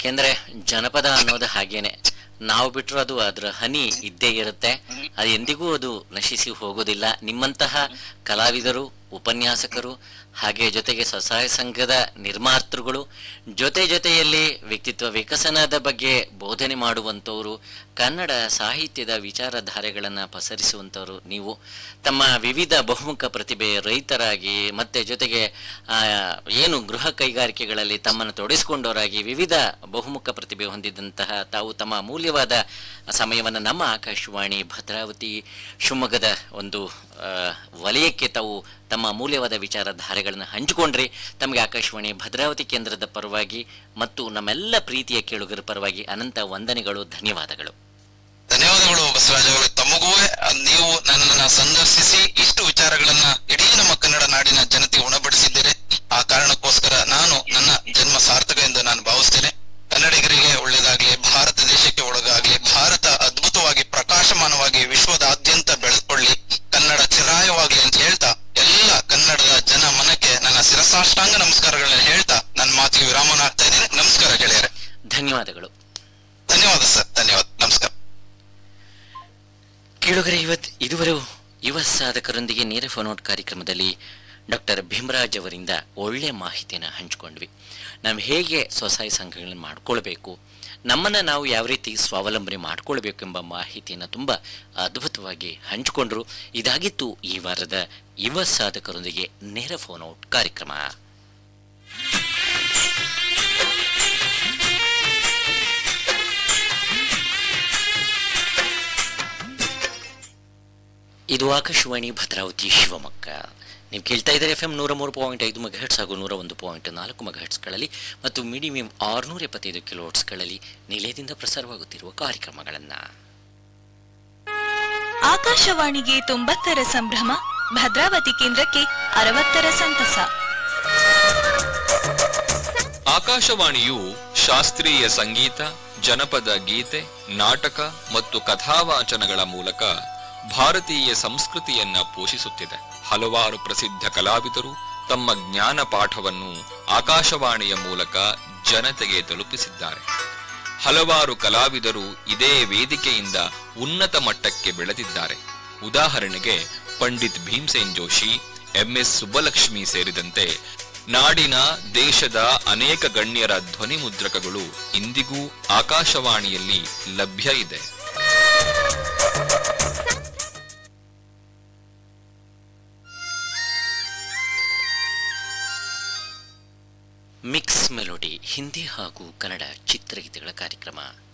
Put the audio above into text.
ಯಾಕೆಂದ್ರೆ ಜನಪದ ಅನ್ನೋದು ಹಾಗೇನೆ ನಾವು ಬಿಟ್ಟರು ಅದು ಅದರ ಹನಿ ಇದ್ದೇ ಇರುತ್ತೆ ಅದು ಎಂದಿಗೂ ಅದು ನಶಿಸಿ ಹೋಗೋದಿಲ್ಲ ನಿಮ್ಮಂತಹ ಕಲಾವಿದರು ಉಪನ್ಯಾಸಕರು ಹಾಗೆ ಜೊತೆಗೆ ಸ್ವಸಹಾಯ ಸಂಘದ ನಿರ್ಮಾತೃಗಳು ಜೊತೆ ಜೊತೆಯಲ್ಲಿ ವ್ಯಕ್ತಿತ್ವ ವಿಕಸನದ ಬಗ್ಗೆ ಬೋಧನೆ ಮಾಡುವಂಥವರು ಕನ್ನಡ ಸಾಹಿತ್ಯದ ವಿಚಾರಧಾರೆಗಳನ್ನು ಪಸರಿಸುವಂಥವರು ನೀವು ತಮ್ಮ ವಿವಿಧ ಬಹುಮುಖ ಪ್ರತಿಭೆ ರೈತರಾಗಿ ಮತ್ತೆ ಜೊತೆಗೆ ಆ, ಏನು ಗೃಹ ಕೈಗಾರಿಕೆಗಳಲ್ಲಿ ತಮ್ಮನ್ನು ತೊಡಗಿಸಿಕೊಂಡವರಾಗಿ ವಿವಿಧ ಬಹುಮುಖ ಪ್ರತಿಭೆ ಹೊಂದಿದಂತಹ ತಾವು ತಮ್ಮ ಅಮೂಲ್ಯವಾದ ಸಮಯವನ್ನು ನಮ್ಮ ಆಕಾಶವಾಣಿ ಭದ್ರಾವತಿ ಶಿವಮೊಗ್ಗದ ಒಂದು ಆ, ವಲಯಕ್ಕೆ ತಾವು ತಮ್ಮ ಅಮೂಲ್ಯವಾದ ವಿಚಾರಧಾರೆಗಳನ್ನು ಹಂಚಿಕೊಂಡ್ರಿ ತಮಗೆ ಆಕಾಶವಾಣಿ ಭದ್ರಾವತಿ ಕೇಂದ್ರದ ಪರವಾಗಿ ಮತ್ತು ನಮ್ಮೆಲ್ಲ ಪ್ರೀತಿಯ ಕೇಳುಗರ ಪರವಾಗಿ ಅನಂತ ವಂದನೆಗಳು ಧನ್ಯವಾದಗಳು ಧನ್ಯವಾದಗಳು ಬಸವರಾಜ್ ಅವರೇ ತಮಗೂ ನೀವು ನನ್ನನ್ನ ಸಂದರ್ಶಿಸಿ ಇಷ್ಟು ವಿಚಾರಗಳನ್ನ ಇಡೀ ನಮ್ಮ ಕನ್ನಡ ನಾಡಿನ ಜನತೆ ಉಣಬಡಿಸಿದ್ದೀರಿ ಆ ಕಾರಣಕ್ಕೋಸ್ಕರ ನಾನು ನನ್ನ ಜನ್ಮ ಸಾರ್ಥಕ ಎಂದು ನಾನು ಭಾವಿಸ್ತೇನೆ ಕನ್ನಡಿಗರಿಗೆ ಒಳ್ಳೇದಾಗ್ಲಿ ಭಾರತ ದೇಶಕ್ಕೆ ಒಳಗಾಗ್ಲಿ ಭಾರತ ಅದ್ಭುತವಾಗಿ ಪ್ರಕಾಶಮಾನವಾಗಿ ವಿಶ್ವದಾದ್ಯಂತ ಬೆಳೆದುಕೊಳ್ಳಿ ಕನ್ನಡ ಚಿರಾಯವಾಗ್ಲಿ ಅಂತ ಹೇಳ್ತಾ ಎಲ್ಲ ಕನ್ನಡದ ಜನ ಮನಕ್ಕೆ ನನ್ನ ಶಿರಸಾಷ್ಟಾಂಗ ನಮಸ್ಕಾರಗಳನ್ನ ಹೇಳ್ತಾ ನನ್ನ ಮಾತಿಗೆ ವಿರಾಮನ ಆಗ್ತಾ ಇದ್ದೇನೆ ನಮಸ್ಕಾರ ಗೆಳೆಯರೆ ಧನ್ಯವಾದಗಳು ಧನ್ಯವಾದ ಸರ್ ಧನ್ಯವಾದ ನಮಸ್ಕಾರ ಕೇಳುಗರೆ ಇವತ್ತು ಇದುವರೆಗೂ ಯುವ ಸಾಧಕರೊಂದಿಗೆ ನೇರ ಫೋನೌಟ್ ಕಾರ್ಯಕ್ರಮದಲ್ಲಿ ಡಾಕ್ಟರ್ ಭೀಮರಾಜ್ ಅವರಿಂದ ಒಳ್ಳೆ ಮಾಹಿತಿಯನ್ನು ಹಂಚಿಕೊಂಡ್ವಿ ನಾವು ಹೇಗೆ ಸ್ವಸಹಾಯ ಸಂಘಗಳನ್ನು ಮಾಡ್ಕೊಳ್ಬೇಕು ನಮ್ಮನ್ನು ನಾವು ಯಾವ ರೀತಿ ಸ್ವಾವಲಂಬನೆ ಮಾಡ್ಕೊಳ್ಬೇಕು ಎಂಬ ಮಾಹಿತಿಯನ್ನು ತುಂಬ ಅದ್ಭುತವಾಗಿ ಹಂಚಿಕೊಂಡ್ರು ಇದಾಗಿತ್ತು ಈ ವಾರದ ಯುವ ಸಾಧಕರೊಂದಿಗೆ ನೇರ ಫೋನೌಟ್ ಕಾರ್ಯಕ್ರಮ ಇದು ಆಕಾಶವಾಣಿ ಭದ್ರಾವತಿ ಶಿವಮೊಗ್ಗ ನೀವು ಕೇಳ್ತಾ ಇದ್ದಾರೆ ಎಫ್ ಎಂ ನೂರ ಮೂರು ಪಾಯಿಂಟ್ ಐದು ಮೆಗಾಹೆಟ್ಸ್ ಹಾಗೂ ನೂರ ಒಂದು ಪಾಯಿಂಟ್ ನಾಲ್ಕು ಮೆಗಾಹೆಟ್ಸ್ಗಳಲ್ಲಿ ಮತ್ತು ಮೀಡಿಯಂ ಆರುನೂರ ಎಪ್ಪತ್ತೈದು ಕಿಲೋಟ್ಸ್ಗಳಲ್ಲಿ ನಿಲಯದಿಂದ ಪ್ರಸಾರವಾಗುತ್ತಿರುವ ಕಾರ್ಯಕ್ರಮಗಳನ್ನು ಆಕಾಶವಾಣಿಗೆ ತೊಂಬತ್ತರ ಸಂಭ್ರಮ ಭದ್ರಾವತಿ ಕೇಂದ್ರಕ್ಕೆ ಅರವತ್ತರ ಸಂತಸ ಆಕಾಶವಾಣಿಯು ಶಾಸ್ತ್ರೀಯ ಸಂಗೀತ ಜನಪದ ಗೀತೆ ನಾಟಕ ಮತ್ತು ಕಥಾವಾಚನಗಳ ಮೂಲಕ ಭಾರತೀಯ ಸಂಸ್ಕೃತಿಯನ್ನ ಪೋಷಿಸುತ್ತಿದೆ ಹಲವಾರು ಪ್ರಸಿದ್ಧ ಕಲಾವಿದರು ತಮ್ಮ ಜ್ಞಾನ ಪಾಠವನ್ನು ಆಕಾಶವಾಣಿಯ ಮೂಲಕ ಜನತೆಗೆ ತಲುಪಿಸಿದ್ದಾರೆ ಹಲವಾರು ಕಲಾವಿದರು ಇದೇ ವೇದಿಕೆಯಿಂದ ಉನ್ನತ ಮಟ್ಟಕ್ಕೆ ಬೆಳೆದಿದ್ದಾರೆ ಉದಾಹರಣೆಗೆ ಪಂಡಿತ್ ಭೀಮ್ಸೇನ್ ಜೋಶಿ ಎಂಎಸ್ ಸುಬ್ಬಲಕ್ಷ್ಮಿ ಸೇರಿದಂತೆ ನಾಡಿನ ದೇಶದ ಅನೇಕ ಗಣ್ಯರ ಧ್ವನಿ ಮುದ್ರಕಗಳು ಇಂದಿಗೂ ಆಕಾಶವಾಣಿಯಲ್ಲಿ ಲಭ್ಯ ಇದೆ ಮಿಕ್ಸ್ ಮೆಲೋಡಿ ಹಿಂದಿ ಹಾಗೂ ಕನ್ನಡ ಚಿತ್ರಗೀತೆಗಳ ಕಾರ್ಯಕ್ರಮ